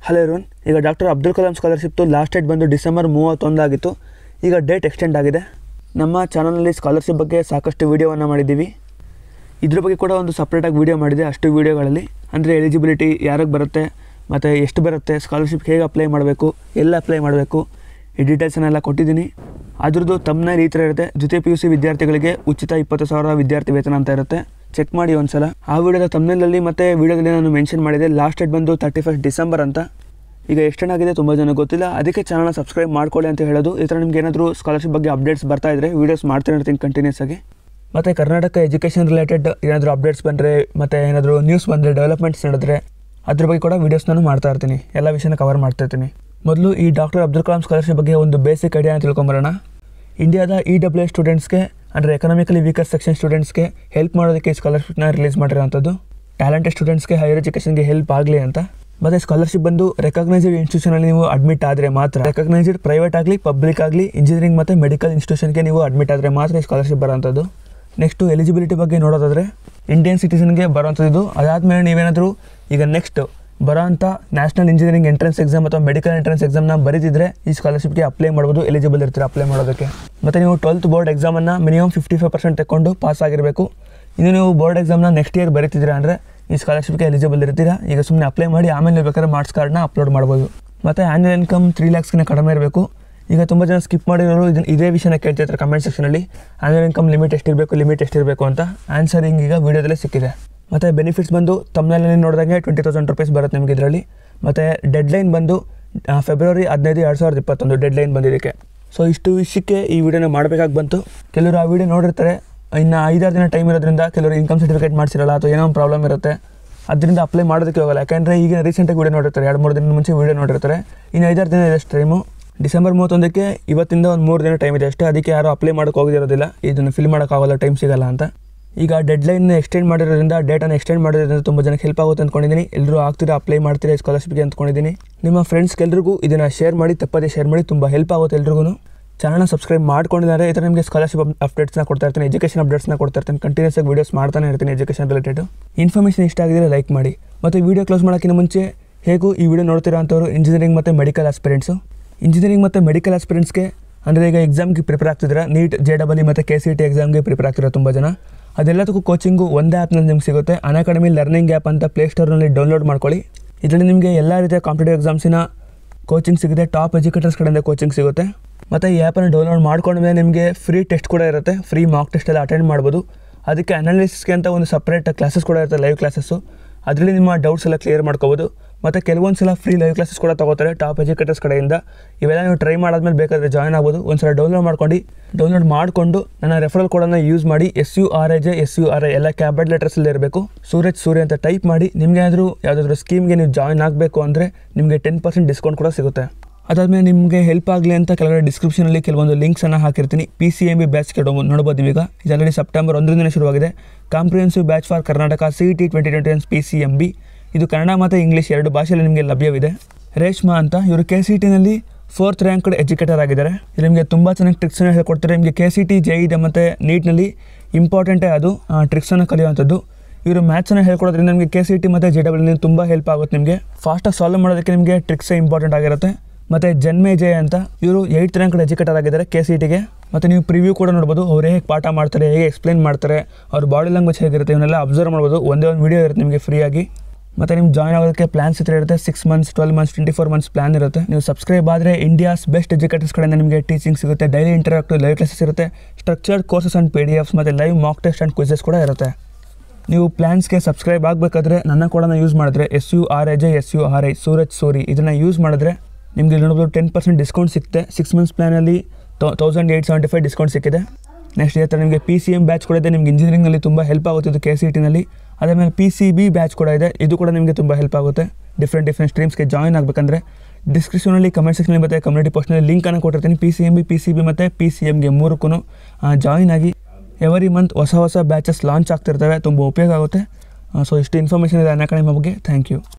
hello ಇರೋನ್ ಈಗ doctor Abdul Kalam ಸ್ಕಾಲರ್ಶಿಪ್ದು ಲಾಸ್ಟ್ ಡೇಟ್ ಬಂದು ಡಿಸೆಂಬರ್ ಮೂವತ್ತೊಂದಾಗಿತ್ತು ಈಗ ಡೇಟ್ ಎಕ್ಸ್ಟೆಂಡ್ ಆಗಿದೆ ನಮ್ಮ ಚಾನಲ್ನಲ್ಲಿ ಸ್ಕಾಲರ್ಶಿಪ್ ಬಗ್ಗೆ ಸಾಕಷ್ಟು ವೀಡಿಯೋವನ್ನು ಮಾಡಿದ್ದೀವಿ ಇದ್ರ ಬಗ್ಗೆ ಕೂಡ ಒಂದು ಸಪ್ರೇಟಾಗಿ ವೀಡಿಯೋ ಮಾಡಿದೆ ಅಷ್ಟು ವೀಡಿಯೋಗಳಲ್ಲಿ ಅಂದರೆ ಎಲಿಜಿಬಿಲಿಟಿ ಯಾರಿಗೆ ಬರುತ್ತೆ ಮತ್ತು ಎಷ್ಟು ಬರುತ್ತೆ ಸ್ಕಾಲರ್ಶಿಪ್ ಹೇಗೆ ಅಪ್ಲೈ ಮಾಡಬೇಕು ಎಲ್ಲ ಅಪ್ಲೈ ಮಾಡಬೇಕು ಈ ಡೀಟೇಲ್ಸನ್ನೆಲ್ಲ ಕೊಟ್ಟಿದ್ದೀನಿ ಅದ್ರದ್ದು ತಮ್ಮನೇ ಈ ಥರ ಇರುತ್ತೆ ಜೊತೆ ಪಿ ಯು ಸಿ ವಿದ್ಯಾರ್ಥಿಗಳಿಗೆ ಉಚಿತ ಇಪ್ಪತ್ತು ಸಾವಿರ ವಿದ್ಯಾರ್ಥಿ ವೇತನ ಅಂತ ಇರುತ್ತೆ ಚೆಕ್ ಮಾಡಿ ಒಂದ್ಸಲ ಆ ವಿಡಿಯೋದ ತಮ್ಮನೇಲಲ್ಲಿ ಮತ್ತು ವಿಡಿಯೋದಲ್ಲಿ ನಾನು ಮೆನ್ಷನ್ ಮಾಡಿದೆ ಲಾಸ್ಟ್ ಡೇಟ್ ಬಂದು ತರ್ಟಿ ಫಸ್ಟ್ ಡಿಸೆಂಬರ್ ಅಂತ ಈಗ ಎಷ್ಟೆಂಡ್ ಆಗಿದೆ ತುಂಬ ಜನ ಗೊತ್ತಿಲ್ಲ ಅದಕ್ಕೆ ಚಾನಲ್ನ ಸಬ್ಸ್ಕ್ರೈಬ್ ಮಾಡ್ಕೊಳ್ಳಿ ಅಂತ ಹೇಳೋದು ಈ ಥರ ನಿಮ್ಗೆ ಏನಾದರೂ ಸ್ಕಾಲರ್ಶಿಪ್ ಬಗ್ಗೆ ಅಪ್ಡೇಟ್ಸ್ ಬರ್ತಾ ಇದ್ದರೆ ವೀಡಿಯೋಸ್ ಮಾಡ್ತಾನೆ ಇರ್ತೀನಿ ಕಂಟಿನ್ಯೂಸ್ ಆಗಿ ಮತ್ತು ಕರ್ನಾಟಕ ಎಜುಕೇಷನ್ ರಿಲೇಟೆಡ್ ಏನಾದರೂ ಅಪ್ಡೇಟ್ಸ್ ಬಂದರೆ ಮತ್ತು ಏನಾದರೂ ನ್ಯೂಸ್ ಬಂದರೆ ಡೆವಲಪ್ಮೆಂಟ್ಸ್ ನಡೆದ್ರೆ ಅದ್ರ ಬಗ್ಗೆ ಕೂಡ ವೀಡಿಯೋಸ್ ನಾನು ಮಾಡ್ತಾ ಇರ್ತೀನಿ ಎಲ್ಲ ವಿಷಯನ ಕವರ್ ಮಾಡ್ತಾ ಇರ್ತೀನಿ ಮೊದಲು ಈ ಡಾಕ್ಟರ್ ಅಬ್ದುಲ್ ಕಲಾಂ ಸ್ಕಾಲರ್ಶಿಪ್ ಬಗ್ಗೆ ಒಂದು ಬೇಸಿಕ್ ಐಡಿಯಾ ತಿಳ್ಕೊಂಬರೋಣ ಇಂಡಿಯಾದ ಇ ಡಬ್ಲ್ಯೂ ಎಸ್ ಸ್ಟೂಡೆಂಟ್ಸ್ಗೆ ಅಂದರೆ ಎಕನಾಮಿಕಲಿ ವೀಕರ್ ಸೆಕ್ಷನ್ ಸ್ಟೂಡೆಂಟ್ಸ್ಗೆ ಹೆಲ್ಪ್ ಮಾಡೋದಕ್ಕೆ ಈ ಸ್ಕಾಲರ್ಶಿಪ್ನ ರಿಲೀಸ್ ಮಾಡಿರೋಂಥದ್ದು ಟ್ಯಾಲೆಂಟೆಡ್ ಸ್ಟೂಡೆಂಟ್ಸ್ಗೆ ಹೈಯರ್ ಎಜುಕೇಷನ್ಗೆ ಹೆಲ್ಪ್ ಆಗಲಿ ಅಂತ ಮತ್ತು ಸ್ಕಾಲರ್ಶಿಪ್ ಬಂದು ರೆಕಗ್ನೈಸ್ಡ್ ಇನ್ಸ್ಟಿಟ್ಯೂಷನಲ್ಲಿ ನೀವು ಅಡ್ಮಿಟ್ ಆದರೆ ಮಾತ್ರ ರೆಕಗ್ನೈಸ್ಡ್ ಪ್ರೈವೇಟ್ ಆಗಲಿ ಪಬ್ಲಿಕ್ ಆಗಲಿ ಇಂಜಿನಿಯರಿಂಗ್ ಮತ್ತು ಮೆಡಿಕಲ್ ಇನ್ಸ್ಟಿಟ್ಯೂಷನ್ಗೆ ನೀವು ಅಡ್ಮಿಟ್ ಆದರೆ ಮಾತ್ರ ಈ ಸ್ಕಾಲರ್ಶಿಪ್ ಬರೋಂಥದ್ದು ನೆಕ್ಸ್ಟು ಎಲಿಜಿಬಿಲಿಟಿ ಬಗ್ಗೆ ನೋಡೋದಾದರೆ ಇಂಡಿಯನ್ ಸಿಟಿಸನ್ಗೆ ಬರೋಂಥದ್ದು ಅದಾದಮೇಲೆ ನೀವೇನಾದರೂ ಈಗ ನೆಕ್ಸ್ಟ್ ಬರೋಂಥ ನ್ಯಾಷನಲ್ ಇಂಜಿನಿಯರಿಂಗ್ ಎಂಟ್ರೆನ್ಸ್ ಎಕ್ಸಾಮ್ ಅಥವಾ ಮೆಡಿಕಲ್ ಎಂಟ್ರೆನ್ಸ್ ಎಕ್ಸಾಮ್ನ ಬರೀತಿದ್ರೆ ಈ ಸ್ಕಾಲರ್ಶಿಪ್ಗೆ ಅಪ್ಲೈ ಮಾಡ್ಬೋದು ಎಲಿಜಿಬಲ್ ಇರ್ತೀರ ಅಪ್ಲೈ ಮಾಡೋದಕ್ಕೆ ಮತ್ತು ನೀವು ಟ್ವೆಲ್ತ್ ಬೋರ್ಡ್ ಎಕ್ಸಾಮನ್ನು ಮಿನಿಮಮ್ ಫಿಫ್ಟಿ ಫೈವ್ ಪರ್ಸೆಂಟ್ ತಗೊಂಡು ಪಾಸ್ ಆಗಿರಬೇಕು ಇನ್ನು ನೀವು ಬೋರ್ಡ್ ಎಕ್ಸಾಮ್ನ ನೆಕ್ಸ್ಟ್ ಇಯರ್ ಬರೀತಿದ್ದೀರಾ ಅಂದರೆ ಈ ಸ್ಕಾಲರ್ಶಿಪ್ಗೆ ಎಲಿಜಿಬಲ್ ಇರ್ತೀರಾ ಈಗ ಸುಮ್ಮನೆ ಅಪ್ಲೈ ಮಾಡಿ ಆಮೇಲೆ ನೀವು ಬೇಕಾದ್ರೆ ಮಾರ್ಕ್ಸ್ ಕಾರ್ಡ್ನ ಅಪ್ಲೋಡ್ ಮಾಡ್ಬೋದು ಮತ್ತು ಆ್ಯನ್ಯಲ್ ಇನ್ಕಮ್ ತ್ರೀ ಲ್ಯಾಕ್ಸ್ಗಿಂತ ಕಡಿಮೆ ಇರಬೇಕು ಈಗ ತುಂಬ ಜನ ಸ್ಕಿಪ್ ಮಾಡಿರೋರು ಇದನ್ನ ಇದೇ ವಿಷಯನ ಕೇಳ್ತಿರ್ತಾರೆ ಕಮೆಂಟ್ ಸೆಕ್ಷನಲ್ಲಿ ಆ್ಯನ್ಯಲ್ ಇನ್ಕಮ್ ಲಿಮಿಟ್ ಎಷ್ಟಿರಬೇಕು ಲಿಮಿಟ್ ಎಷ್ಟಿರಬೇಕು ಅಂತ ಆನ್ಸರ್ ಹಿಂಗೆ ಈಗ ವೀಡಿಯೋದಲ್ಲೇ ಸಿಕ್ಕಿದೆ ಮತ್ತು ಬೆನಿಫಿಟ್ಸ್ ಬಂದು ತಮ್ಮನಲ್ಲಿ ನೋಡಿದಂಗೆ ಟ್ವೆಂಟಿ ತೌಸಂಡ್ ರುಪೀಸ್ ಬರುತ್ತೆ ನಿಮಗೆ ಇದರಲ್ಲಿ ಮತ್ತು ಡೆಡ್ಲೈನ್ ಬಂದು ಆ, ಫೆಬ್ರವರಿ ಹದಿನೈದು ಎರಡು ಸಾವಿರದ ಇಪ್ಪತ್ತೊಂದು ಡೆಡ್ಲೈನ್ ಬಂದಿದ್ದಕ್ಕೆ ಸೊ ಇಷ್ಟು ವಿಷಯಕ್ಕೆ ಈ ವಿಡಿಯೋನ ಮಾಡಬೇಕಾಗಿ ಬಂತು ಕೆಲವರು ಆ ವಿಡಿಯೋ ನೋಡಿರ್ತಾರೆ ಇನ್ನು ಐದಾರು ದಿನ ಟೈಮ್ ಇರೋದ್ರಿಂದ ಕೆಲವರು ಇನ್ಕಮ್ ಸರ್ಟಿಫಿಕೇಟ್ ಮಾಡಿಸಿರಲ್ಲ ಅಥವಾ ಏನೋ ಒಂದು ಪ್ರಾಬ್ಲಮ್ ಇರುತ್ತೆ ಅದರಿಂದ ಅಪ್ಲೈ ಮಾಡೋದಕ್ಕೆ ಹೋಗಲ್ಲ ಯಾಕೆಂದರೆ ಈಗ ರೀಸೆಂಟಾಗಿ ವಿಡಿಯೋ ನೋಡಿರ್ತಾರೆ ಎರಡು ಮೂರು ದಿನ ಮುಂಚೆ ವಿಡಿಯೋ ನೋಡಿರ್ತಾರೆ ಇನ್ನು ಐದಾರು ದಿನ ಇದೆ ಅಷ್ಟು ಟೈಮು ಡಿಸೆಂಬರ್ ಮೂವತ್ತೊಂದಕ್ಕೆ ಇವತ್ತಿಂದ ಒಂದು ಮೂರು ದಿನ ಟೈಮ್ ಇದೆ ಅಷ್ಟೇ ಅದಕ್ಕೆ ಯಾರು ಅಪ್ಲೈ ಮಾಡೋಕೆ ಹೋಗಿರೋದಿಲ್ಲ ಇದನ್ನು ಫಿಲ್ ಮಾಡೋಕ್ಕಾಗಲ್ಲ ಟೈಮ್ ಸಿಗಲ್ಲ ಅಂತ ಈಗ ಡೆಡ್ಲೈನ್ ಎಕ್ಸ್ಟೆಂಡ್ ಮಾಡಿರೋದ್ರಿಂದ ಡೇಟನ್ನು ಎಕ್ಸ್ಟೆಂಡ್ ಮಾಡಿರೋದ್ರಿಂದ ತುಂಬ ಜನಕ್ಕೆ ಹೆಲ್ಪ್ ಆಗುತ್ತೆ ಅಂದ್ಕೊಂಡಿದ್ದೀನಿ ಎಲ್ಲರೂ ಆಗ್ತೀರಾ ಅಪ್ಲೈ ಮಾಡ್ತೀರಾ ಸ್ಕಾಲರ್ಶಿಪ್ಗೆ ಅಂದ್ಕೊಂಡಿದ್ದೀನಿ ನಿಮ್ಮ ಫ್ರೆಂಡ್ಸ್ಗೆಲ್ರಿಗೂ ಇದನ್ನು ಶೇರ್ ಮಾಡಿ ತಪ್ಪದೇ ಶೇರ್ ಮಾಡಿ ತುಂಬ ಹೆಲ್ಪ್ ಆಗುತ್ತೆ ಎಲ್ರಿಗೂ ಚಾನಲ್ನ ಸಬ್ಸ್ಕ್ರೈಬ್ ಮಾಡ್ಕೊಂಡಿದ್ದಾರೆ ಈ ಥರ ನಿಮಗೆ ಸ್ಕಾಲರ್ಶಿಪ್ ಅಪ್ಡೇಟ್ಸ್ನ ಕೊಡ್ತಾ ಇರ್ತೀನಿ ಎಜುಕೇಷನ್ ಅಪ್ಡೇಟ್ಸ್ನ ಕೊಡ್ತಾ ಇರ್ತೀನಿ ಕಂಟಿನ್ಯೂಸ್ ಆಗಿ ವೀಡಿಯೋಸ್ ಮಾಡ್ತಾನೆ ಇರ್ತೀನಿ ಎಜುಕೇಷನ್ ರಿಲೇಟೆಡ್ ಇನ್ಫಾರ್ಮೇಷನ್ ಇಷ್ಟ ಆಗಿದ್ರೆ ಲೈಕ್ ಮಾಡಿ ಮತ್ತು ವಿಡಿಯೋ ಕ್ಲೋಸ್ ಮಾಡೋಕ್ಕಿಂತ ಮುಂಚೆ ಹೇಗೂ ಈ ವಿಡಿಯೋ ನೋಡ್ತಿರೋ ಅಂಥವ್ರು ಇಂಜಿನಿಯರಿಂಗ್ ಮತ್ತು ಮೆಡಿಕಲ್ ಆಸ್ಪಿರೆಂಟ್ಸು ಇಂಜಿನಿಯರಿಂಗ್ ಮತ್ತು ಮೆಡಿಕಲ್ ಆಸ್ಪಿರೆಂಟ್ಸ್ಗೆ ಅಂದರೆ ಈಗ ಎಕ್ಸಾಮ್ಗೆ ಪ್ರಿಪೇರ್ ಆಗ್ತಿದ್ದೀರಾ ನೀಟ್ ಜೆ ಡಬಲ್ ಇ ಮತ್ತು ಕೆ ಸಿ ಟಿ ಎಕ್ಸಾಮ್ಗೆ ಪ್ರಿಪೇರ್ ಆಗ್ತಿರೋ ತುಂಬ ಜನ ಅದೆಲ್ಲದಕ್ಕೂ ಕೋಚಿಂಗು ಒಂದೇ ಆ್ಯಪ್ನಲ್ಲಿ ನಿಮ್ಗೆ ಸಿಗುತ್ತೆ ಅಕಾಡೆಮಿ ಲರ್ನಿಂಗ್ ಆ್ಯಪ್ ಅಂತ ಪ್ಲೇಸ್ಟೋರ್ನಲ್ಲಿ ಡೌನ್ಲೋಡ್ ಮಾಡ್ಕೊಳ್ಳಿ ಇದರಲ್ಲಿ ನಿಮಗೆ ಎಲ್ಲ ರೀತಿಯ ಕಾಂಪಿಟೇಟಿವ್ ಎಕ್ಸಾಮ್ಸಿನ ಕೋಚಿಂಗ್ ಸಿಗುತ್ತೆ ಟಾಪ್ ಎಜುಕೇಟರ್ಸ್ ಕಡೆಯಿಂದ ಕೋಚಿಂಗ್ ಸಿಗುತ್ತೆ ಮತ್ತು ಈ ಆ್ಯಪನ್ನು ಡೌನ್ಲೋಡ್ ಮಾಡ್ಕೊಂಡ್ಮೇಲೆ ನಿಮಗೆ ಫ್ರೀ ಟೆಸ್ಟ್ ಕೂಡ ಇರುತ್ತೆ ಫ್ರೀ ಮಾಕ್ ಟೆಸ್ಟ್ ಎಲ್ಲ ಅಟೆಂಡ್ ಮಾಡ್ಬೋದು ಅದಕ್ಕೆ ಅನಾಲಿಸಿಸ್ಗೆ ಅಂತ ಒಂದು ಸಪ್ರೇಟ್ ಕ್ಲಾಸಸ್ ಕೂಡ ಇರುತ್ತೆ ಲೈವ್ ಕ್ಲಾಸಸ್ಸು ಅದರಲ್ಲಿ ನಿಮ್ಮ ಡೌಟ್ಸ್ ಎಲ್ಲ ಕ್ಲಿಯರ್ ಮಾಡ್ಕೋಬೋದು ಮತ್ತು ಕೆಲವೊಂದು ಸಲ ಫ್ರೀ ಲೈವ್ ಕ್ಲಾಸಸ್ ಕೂಡ ತಗೋತಾರೆ ಟಾಪ್ ಎಜುಕೇಟರ್ಸ್ ಕಡೆಯಿಂದ ಇವೆಲ್ಲ ನೀವು ಟ್ರೈ ಮಾಡಾದ್ಮೇಲೆ ಬೇಕಾದರೆ ಜಾಯ್ನ್ ಆಗ್ಬೋದು ಒಂದು ಸಲ ಡೌನ್ಲೋಡ್ ಮಾಡ್ಕೊಂಡು ಡೌನ್ಲೋಡ್ ಮಾಡಿಕೊಂಡು ನನ್ನ ರೆಫರಲ್ ಕೋಡನ್ನು ಯೂಸ್ ಮಾಡಿ S U R I J S U R I ಎಲ್ಲ ಕ್ಯಾಬಿಟ್ ಲೆಟರ್ಸಲ್ಲಿ ಇರಬೇಕು ಸೂರಜ್ ಸೂರ್ಯ ಅಂತ ಟೈಪ್ ಮಾಡಿ ನಿಮಗೆ ಏನಾದರೂ ಯಾವುದಾದ್ರೂ ಸ್ಕೀಮ್ಗೆ ನೀವು ಜಾಯ್ನ್ ಆಗಬೇಕು ಅಂದರೆ ನಿಮಗೆ ಟೆನ್ ಪರ್ಸೆಂಟ್ ಡಿಸ್ಕೌಂಟ್ ಕೂಡ ಸಿಗುತ್ತೆ ಅದಾದಮೇಲೆ ನಿಮಗೆ ಹೆಲ್ಪ್ ಆಗಲಿ ಅಂತ ಕೆಲವೊಂದು ಡಿಸ್ಕ್ರಿಪ್ಷನಲ್ಲಿ ಕೆಲವೊಂದು ಲಿಂಕ್ಸನ್ನು ಹಾಕಿರ್ತೀನಿ P C M B batch ಕೆಲವು ನೋಡ್ಬೋದು ನೀವೀಗ ಇದು ಆಲ್ರೆಡಿ ಸೆಪ್ಟೆಂಬರ್ ಒಂದರಿಂದ ಶುರುವಾಗಿದೆ comprehensive batch for Karnataka C T twenty twenty one P C M B ಇದು ಕನ್ನಡ ಮತ್ತು ಇಂಗ್ಲೀಷ್ ಎರಡು ಭಾಷೆಯಲ್ಲಿ ನಿಮಗೆ ಲಭ್ಯವಿದೆ ರೇಷ್ಮಾ ಅಂತ ಇವರು ಕೆ ಸಿ ಟಿನಲ್ಲಿ ಫೋರ್ತ್ ರ್ಯಾಂಕ್ಡ್ ಎಜುಕೇಟರ್ ಆಗಿದ್ದಾರೆ ಇದು ನಿಮಗೆ ತುಂಬ ಚೆನ್ನಾಗಿ ಟ್ರಿಕ್ಸನ್ನು ಹೇಳ್ಕೊಡ್ತಾರೆ ನಿಮಗೆ ಕೆ ಸಿ ಟಿ ಜೆ ಇದೆ ಮತ್ತು ನೀಟ್ನಲ್ಲಿ ಇಂಪಾರ್ಟೆಂಟೇ ಅದು ಟ್ರಿಕ್ಸನ್ನು ಕಲಿಯುವಂಥದ್ದು ಇವರು ಮ್ಯಾಥ್ಸನ್ನು ಹೇಳ್ಕೊಡೋದ್ರಿಂದ ನಿಮಗೆ ಕೆ ಸಿ ಟಿ ಮತ್ತು ಜೆ ಡಬ್ಲ್ಯೂ ತುಂಬ ಹೆಲ್ಪ್ ಆಗುತ್ತೆ ನಿಮಗೆ ಫಾಸ್ಟಾಗಿ ಸಾಲ್ವ್ ಮಾಡೋದಕ್ಕೆ ನಿಮಗೆ ಟ್ರಿಕ್ಸೇ ಇಂಪಾರ್ಟೆಂಟ್ ಆಗಿರುತ್ತೆ ಮತ್ತು ಜನ್ಮೇಜಯ ಅಂತ ಇವರು ಏಯ್ಟ್ ರ್ಯಾಂಕ್ಡ್ ಎಜುಕೇಟರ್ ಆಗಿದ್ದಾರೆ ಕೆ ಸಿ ಟಿಗೆ ಮತ್ತು ನೀವು ಪ್ರಿವ್ಯೂ ಕೂಡ ನೋಡ್ಬೋದು ಅವ್ರು ಹೇಗೆ ಪಾಠ ಮಾಡ್ತಾರೆ ಹೇಗೆ ಎಕ್ಸ್ಪ್ಲೈನ್ ಮಾಡ್ತಾರೆ ಅವ್ರ ಬಾಡಿ ಲ್ಯಾಂಗ್ವೇಜ್ ಹೇಗಿರುತ್ತೆ ಇವನ್ನೆಲ್ಲ ಅಬ್ಸರ್ವ್ ಮಾಡ್ಬೋದು ಒಂದೇ ಒಂದು ವೀಡಿಯೋ ಇರುತ್ತೆ ನಿಮಗೆ ಫ್ರೀಯಾಗಿ ಮತ್ತು ನಿಮ್ಗೆ ಜಾಯ್ನ್ ಆಗೋದಕ್ಕೆ ಪ್ಲಾನ್ಸ್ ಹತ್ರ ಇರುತ್ತೆ six months twelve months twenty four months plan ಇರುತ್ತೆ ನೀವು ಸಬ್ಸ್ಕ್ರೈಬ್ ಆದರೆ ಇಂಡಿಯಾಸ್ ಬೆಸ್ಟ್ ಎಜುಕೇಟರ್ಸ್ ಕಡೆಯಿಂದ ನಿಮಗೆ ಟೀಚಿಂಗ್ ಸಿಗುತ್ತೆ ಡೈಲಿ ಇಂಟರಾಕ್ಟಿವ್ ಲೈವ್ ಕ್ಲಾಸಸ್ ಇರುತ್ತೆ structured courses and P D Fs ಮತ್ತು live mock test and quizzes ಕೂಡ ಇರುತ್ತೆ ನೀವು ಪ್ಲ್ಯಾನ್ಸ್ಗೆ ಸಬ್ಸ್ಕ್ರೈಬ್ ಆಗಬೇಕಾದ್ರೆ ನನ್ನ ಕೋಡನ್ನು ಯೂಸ್ ಮಾಡಿದ್ರೆ S U R I J S U R I Suraj Suri ಇದನ್ನು ಯೂಸ್ ಮಾಡಿದ್ರೆ ನಿಮಗೆ ಇಲ್ಲಿ ನೋಡ್ಬೋದು ಟೆನ್ ಪರ್ಸೆಂಟ್ ಡಿಸ್ಕೌಂಟ್ ಸಿಗುತ್ತೆ ಸಿಕ್ಸ್ ಮಂತ್ಸ್ ಪ್ಲಾನಲ್ಲಿ thousand eight seventy five discount ಸಿಕ್ಕಿದೆ ನೆಕ್ಸ್ಟ್ ಇದೇ ಥರ ನಿಮಗೆ ಪಿ ಸಿ ಎಮ್ ಬ್ಯಾಚ್ ಕೂಡ ಇದೆ ನಿಮ್ಗೆ ಇಂಜಿನಿಯರಿಂಗಲ್ಲಿ ತುಂಬ ಹೆಲ್ಪ್ ಆಗುತ್ತೆ ಇದು ಕೆ ಸಿ ಟಿನಲ್ಲಿ ಅದಾದಮೇಲೆ ಪಿ ಸಿ ಬಿ ಬ್ಯಾಚ್ ಕೂಡ ಇದೆ ಇದು ಕೂಡ ನಿಮಗೆ ತುಂಬ ಹೆಲ್ಪ್ ಆಗುತ್ತೆ ಡಿಫ್ರೆಂಟ್ ಡಿಫ್ರೆಂಟ್ ಸ್ಟ್ರೀಮ್ಸ್ಗೆ ಜಾಯ್ನ್ ಆಗಬೇಕಂದ್ರೆ ಡಿಸ್ಕ್ರಿಪ್ಷನಲ್ಲಿ ಕಮೆಂಟ್ ಸೆಕ್ಷನಲ್ಲಿ ಮತ್ತು ಕಮ್ಯುನಿಟಿ ಪೋಸ್ಟ್ನಲ್ಲಿ ಲಿಂಕನ್ನು ಕೊಟ್ಟಿರ್ತೀನಿ P C M B P C B ಮತ್ತು ಪಿ ಸಿ ಎಮ್ಗೆ ಮೂರಕ್ಕೂ ಜಾಯ್ನ್ ಆಗಿ ಎವರಿ ಮಂತ್ ಹೊಸ ಹೊಸ ಬ್ಯಾಚಸ್ ಲಾಂಚ್ ಆಗ್ತಿರ್ತವೆ ತುಂಬ ಉಪಯೋಗ ಆಗುತ್ತೆ ಸೊ ಇಷ್ಟು ಇನ್ಫಾರ್ಮೇಷನ್ ಇದೆ ಅನ್ ಅಕಾಡೆಮಿ ಬಗ್ಗೆ ಥ್ಯಾಂಕ್ ಯು